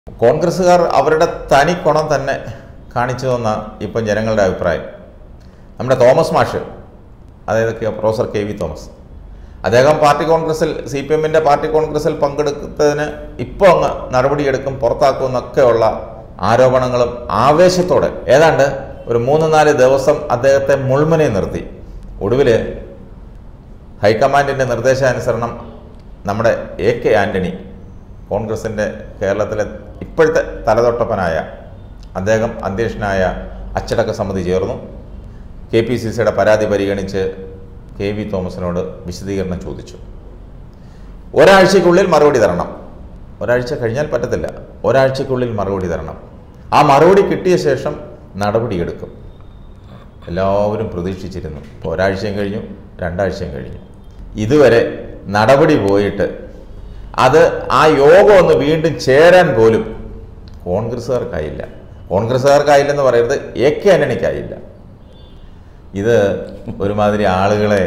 കോൺഗ്രസ്സുകാർ അവരുടെ തനി കുണം തന്നെ കാണിച്ചു തന്ന ഇപ്പം ജനങ്ങളുടെ അഭിപ്രായം നമ്മുടെ തോമസ് മാഷ് അതായത് K- professor K V Thomas അദ്ദേഹം പാർട്ടി കോൺഗ്രസിൽ സി പി എമ്മിൻ്റെ പാർട്ടി കോൺഗ്രസിൽ പങ്കെടുത്തതിന് ഇപ്പോൾ അങ്ങ് നടപടിയെടുക്കും പുറത്താക്കും എന്നൊക്കെയുള്ള ആരോപണങ്ങളും ആവേശത്തോടെ ഏതാണ്ട് ഒരു മൂന്ന് നാല് ദിവസം അദ്ദേഹത്തെ മുൾമുനെ നിർത്തി ഒടുവിൽ ഹൈക്കമാൻഡിൻ്റെ നിർദ്ദേശാനുസരണം നമ്മുടെ എ കെ ആൻ്റണി കോൺഗ്രസിൻ്റെ കേരളത്തിലെ ഇപ്പോഴത്തെ തലതൊട്ടപ്പനായ അദ്ദേഹം അധ്യക്ഷനായ അച്ചടക്ക സമിതി ചേർന്നു കെ പി സി സിയുടെ പരാതി പരിഗണിച്ച് കെ വി തോമസിനോട് വിശദീകരണം ചോദിച്ചു ഒരാഴ്ചയ്ക്കുള്ളിൽ മറുപടി തരണം ഒരാഴ്ച കഴിഞ്ഞാൽ പറ്റത്തില്ല ഒരാഴ്ചയ്ക്കുള്ളിൽ മറുപടി തരണം ആ മറുപടി കിട്ടിയ ശേഷം നടപടിയെടുക്കും എല്ലാവരും പ്രതീക്ഷിച്ചിരുന്നു ഇപ്പോൾ ഒരാഴ്ചയും കഴിഞ്ഞു രണ്ടാഴ്ചയും കഴിഞ്ഞു ഇതുവരെ നടപടി പോയിട്ട് അത് ആ യോഗം ഒന്ന് വീണ്ടും ചേരാൻ പോലും കോൺഗ്രസ്സുകാർക്കായില്ല കോൺഗ്രസ്സുകാർക്കായില്ലെന്ന് പറയരുത് എ കെ ആന്റണിക്കായില്ല ഇത് ഒരുമാതിരി ആളുകളെ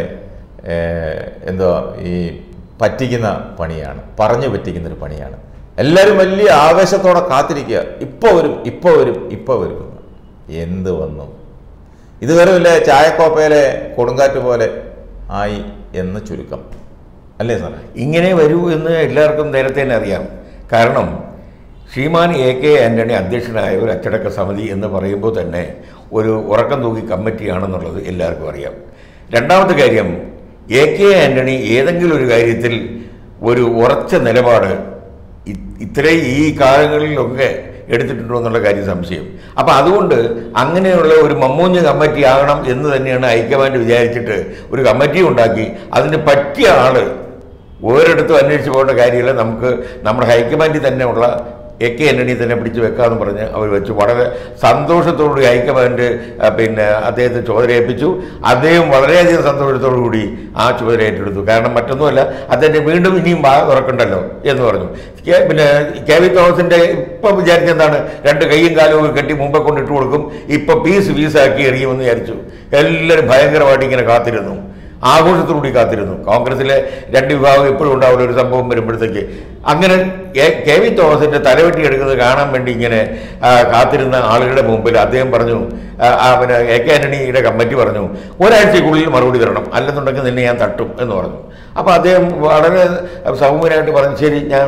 ഏഹ്, എന്തോ ഈ പറ്റിക്കുന്ന പണിയാണ് പറഞ്ഞു പറ്റിക്കുന്ന ഒരു പണിയാണ് എല്ലാവരും വലിയ ആവേശത്തോടെ കാത്തിരിക്കുക ഇപ്പോൾ വരും ഇപ്പോൾ വരും ഇപ്പോൾ വരും എന്ന്. എന്ത് വന്നു ഇത് വെറുമില്ലേ ചായക്കോപ്പയിലെ കൊടുങ്കാറ്റ് പോലെ ആയി എന്ന് ചുരുക്കം അല്ലേ സാറേ ഇങ്ങനെ വരൂ എന്ന് എല്ലാവർക്കും നേരത്തെ തന്നെ അറിയാം കാരണം ശ്രീമാൻ എ കെ ആൻ്റണി അധ്യക്ഷനായ ഒരു അച്ചടക്ക സമിതി എന്ന് പറയുമ്പോൾ തന്നെ ഒരു ഉറക്കം തൂക്കി കമ്മിറ്റിയാണെന്നുള്ളത് എല്ലാവർക്കും അറിയാം രണ്ടാമത്തെ കാര്യം എ കെ ആൻ്റണി ഏതെങ്കിലും ഒരു കാര്യത്തിൽ ഒരു ഉറച്ച നിലപാട് ഇ- ഇത്രയും ഈ കാലങ്ങളിലൊക്കെ എടുത്തിട്ടുണ്ടോ എന്നുള്ള കാര്യം സംശയം അപ്പം അതുകൊണ്ട് അങ്ങനെയുള്ള ഒരു മമ്മൂഞ്ഞ് കമ്മിറ്റി ആകണം എന്ന് തന്നെയാണ് ഹൈക്കമാൻഡ് വിചാരിച്ചിട്ട് ഒരു കമ്മിറ്റി ഉണ്ടാക്കി അതിന് പറ്റിയ ആള് ഒരിടത്തും അന്വേഷിച്ച് പോകേണ്ട കാര്യമില്ല നമുക്ക് നമ്മുടെ ഹൈക്കമാൻഡിൽ തന്നെ ഉള്ള എ കെ ആന്റണി തന്നെ പിടിച്ചു വെക്കാമെന്ന് പറഞ്ഞ് അവർ വെച്ചു വളരെ സന്തോഷത്തോടുകൂടി ഹൈക്കമാൻഡ് ആ, പിന്നെ അദ്ദേഹത്തെ ചുമതല ഏൽപ്പിച്ചു അദ്ദേഹം വളരെയധികം സന്തോഷത്തോടു കൂടി ആ ചുമതല ഏറ്റെടുത്തു കാരണം മറ്റൊന്നുമല്ല അദ്ദേഹം വീണ്ടും ഇനിയും വാ തുറക്കണ്ടല്ലോ എന്ന് പറഞ്ഞു കെ- പിന്നെ കെ വി തോമസിന്റെ ഇപ്പൊ വിചാരിച്ചെന്താണ് രണ്ട് കൈയും കാലും ഒക്കെ കെട്ടി മുമ്പേ കൊണ്ട് ഇട്ട് കൊടുക്കും ഇപ്പൊ പീസ് പീസാക്കി എറിയുമെന്ന് വിചാരിച്ചു എല്ലാവരും ഭയങ്കരമായിട്ട് ഇങ്ങനെ കാത്തിരുന്നു ആഘോഷത്തോടുകൂടി കാത്തിരുന്നു കോൺഗ്രസിലെ രണ്ട് വിഭാഗം എപ്പോഴും ഉണ്ടാവുന്ന ഒരു സംഭവം വരുമ്പോഴത്തേക്ക് അങ്ങനെ എ- കെ വി തോമസിന്റെ തലവെട്ടി എടുക്കുന്നത് കാണാൻ വേണ്ടി ഇങ്ങനെ ആ, കാത്തിരുന്ന ആളുകളുടെ മുമ്പിൽ അദ്ദേഹം പറഞ്ഞു ആ, ആ, പിന്നെ എ കെ ആന്റണിയുടെ കമ്മിറ്റി പറഞ്ഞു ഒരാഴ്ചക്കുള്ളിൽ മറുപടി തരണം അല്ലെന്നുണ്ടെങ്കിൽ നിന്നെ ഞാൻ തട്ടും എന്ന് പറഞ്ഞു അപ്പോൾ അദ്ദേഹം വളരെ സൗമ്യനായിട്ട് പറഞ്ഞു ശരി ഞാൻ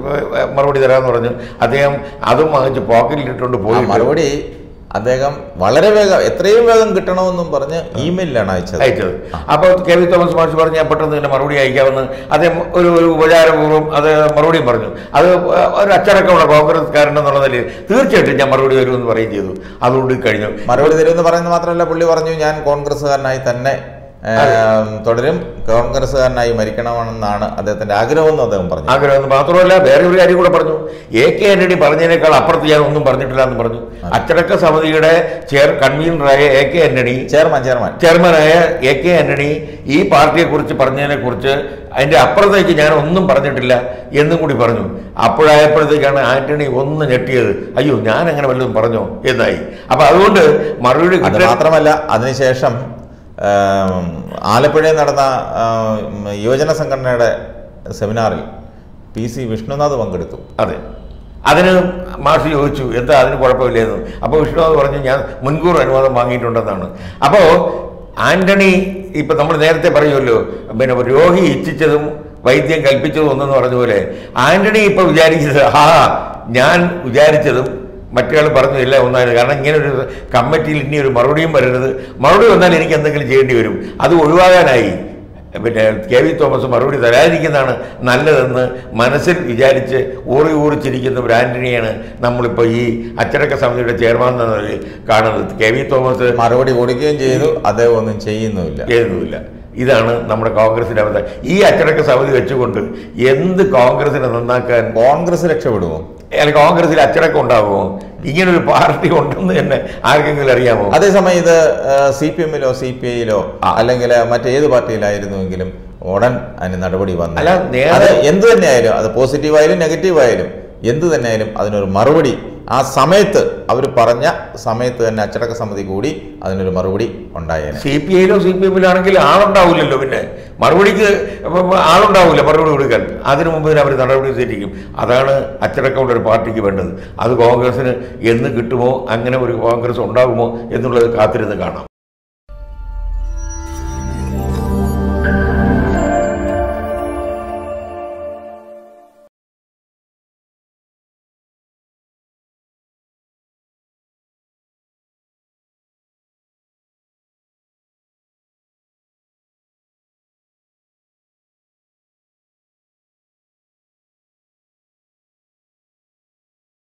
ഏ, മറുപടി തരാമെന്ന് പറഞ്ഞു അദ്ദേഹം അതും വാങ്ങിച്ച് പോക്കറ്റിലിട്ടുകൊണ്ട് ആ പോയി മറുപടി അദ്ദേഹം വളരെ വേഗം എത്രയും വേഗം കിട്ടണമെന്നും പറഞ്ഞ് ഇമെയിലാണ് അയച്ചത് അയച്ചത് അപ്പോൾ കെ വി തോമസ് മാഷ് പറഞ്ഞു ഞാൻ പെട്ടെന്ന് തന്നെ മറുപടി അയക്കാമെന്ന് അദ്ദേഹം ഒരു ഒരു ഉപചാരപൂർവ്വം അത് മറുപടിയും പറഞ്ഞു അത് ഒരു അച്ചടക്കമുള്ള കോൺഗ്രസ്കാരൻ എന്നുള്ള നിലയിൽ തീർച്ചയായിട്ടും ഞാൻ മറുപടി വരുമെന്ന് പറയുകയും ചെയ്തു അതുകൊണ്ട് കഴിഞ്ഞു മറുപടി തരുമെന്ന് പറയുന്നത് മാത്രമല്ല പുള്ളി പറഞ്ഞു ഞാൻ കോൺഗ്രസ്സുകാരനായി തന്നെ ഏം, തുടരും കോൺഗ്രസ്സുകാരനായി മരിക്കണമെന്നാണ് അദ്ദേഹത്തിന്റെ ആഗ്രഹമെന്നും അദ്ദേഹം പറഞ്ഞു ആഗ്രഹം എന്ന് മാത്രമല്ല വേറെ ഒരു കാര്യം കൂടെ പറഞ്ഞു എ കെ ആന്റണി പറഞ്ഞതിനേക്കാൾ അപ്പുറത്ത് ഞാൻ ഒന്നും പറഞ്ഞിട്ടില്ല എന്ന് പറഞ്ഞു അച്ചടക്ക സമിതിയുടെ ചെയർ കൺവീനറായ A K Antony chairman chairman ചെയർമാനായ എ കെ ആന്റണി ഈ പാർട്ടിയെക്കുറിച്ച് പറഞ്ഞതിനെക്കുറിച്ച് അതിന്റെ അപ്പുറത്തേക്ക് ഞാൻ ഒന്നും പറഞ്ഞിട്ടില്ല എന്നും കൂടി പറഞ്ഞു അപ്പോഴായപ്പോഴത്തേക്കാണ് ആന്റണി ഒന്ന് ഞെട്ടിയത് അയ്യോ ഞാൻ അങ്ങനെ വല്ലതും പറഞ്ഞോ എന്നായി അപ്പൊ അതുകൊണ്ട് മറുപടി അത് കിട്ടാൻ മാത്രമല്ല അതിനുശേഷം ഏം, ആലപ്പുഴയിൽ നടന്ന ഏം, യുവജന സംഘടനയുടെ സെമിനാറിൽ പി സി വിഷ്ണുനാഥ് പങ്കെടുത്തു അതെ അതിന് മാഷ് ചോദിച്ചു എന്താ അതിന് കുഴപ്പമില്ലെന്ന് അപ്പോൾ വിഷ്ണുനാഥ് പറഞ്ഞു ഞാൻ മുൻകൂർ അനുവാദം വാങ്ങിയിട്ടുണ്ടെന്നാണ് അപ്പോൾ ആന്റണി ഇപ്പൊ നമ്മൾ നേരത്തെ പറയുമല്ലോ പിന്നെ രോഗി ഇച്ഛിച്ചതും വൈദ്യം കൽപ്പിച്ചതും ഒന്നെന്ന് പറഞ്ഞ പോലെ ആന്റണി ഇപ്പൊ വിചാരിച്ചത് ആ ഞാൻ വിചാരിച്ചതും മറ്റേ പറഞ്ഞു ഇല്ല ഒന്നായിരുന്നു കാരണം ഇങ്ങനെ ഒരു കമ്മിറ്റിയിൽ ഇനി ഒരു മറുപടിയും വരരുത് മറുപടി വന്നാൽ എനിക്ക് എന്തെങ്കിലും ചെയ്യേണ്ടി വരും അത് ഒഴിവാകാനായി പിന്നെ കെ വി തോമസ് മറുപടി തരാതിരിക്കുന്നതാണ് നല്ലതെന്ന് മനസ്സിൽ വിചാരിച്ച് ഊറി ഊറിച്ചിരിക്കുന്ന ഒരു ആന്റണിയാണ് നമ്മളിപ്പോൾ ഈ അച്ചടക്ക സമിതിയുടെ ചെയർമാൻ എന്ന നിലയിൽ കാണുന്നത് കെ വി തോമസ് മറുപടി കൊടുക്കുകയും ചെയ്തു അദ്ദേഹം ഒന്നും ചെയ്യുന്നുമില്ല എഴുതുന്നില്ല ഇതാണ് നമ്മുടെ കോൺഗ്രസിന്റെ അവസ്ഥ ഈ അച്ചടക്ക സമിതി വെച്ചുകൊണ്ട് എന്ത് കോൺഗ്രസിനെ നന്നാക്കാൻ കോൺഗ്രസ് രക്ഷപ്പെടുമോ അല്ല കോൺഗ്രസിൽ അച്ചടക്കം ഉണ്ടാകുമോ ഇങ്ങനൊരു പാർട്ടി ഉണ്ടെന്ന് തന്നെ ആർക്കെങ്കിലും അറിയാമോ അതേസമയം ഇത് സി പി എമ്മിലോ സി പി ഐയിലോ അല്ലെങ്കിൽ മറ്റേത് പാർട്ടിയിലായിരുന്നുവെങ്കിലും ഉടൻ അതിന് നടപടി വന്നു അല്ല, നേരെ- അത് എന്ത് തന്നെയായാലും അത് പോസിറ്റീവ് ആയാലും നെഗറ്റീവ് ആയാലും എന്ത് തന്നെയായാലും അതിനൊരു മറുപടി ആ സമയത്ത് അവർ പറഞ്ഞ സമയത്ത് തന്നെ അച്ചടക്ക സമിതി കൂടി അതിനൊരു മറുപടി ഉണ്ടായേനെ സി പി ഐയിലോ സി പി എമ്മിലാണെങ്കിൽ ആളുണ്ടാവില്ലല്ലോ പിന്നെ മറുപടിക്ക് ആളുണ്ടാവില്ല മറുപടി കൊടുക്കാൻ അതിനു മുമ്പ് തന്നെ അവർ നടപടി സ്വീകരിക്കും അതാണ് അച്ചടക്കമുള്ള ഒരു പാർട്ടിക്ക് വേണ്ടത് അത് കോൺഗ്രസിന് എന്ന് കിട്ടുമോ അങ്ങനെ ഒരു കോൺഗ്രസ് ഉണ്ടാകുമോ എന്നുള്ളത് കാത്തിരുന്ന് കാണാം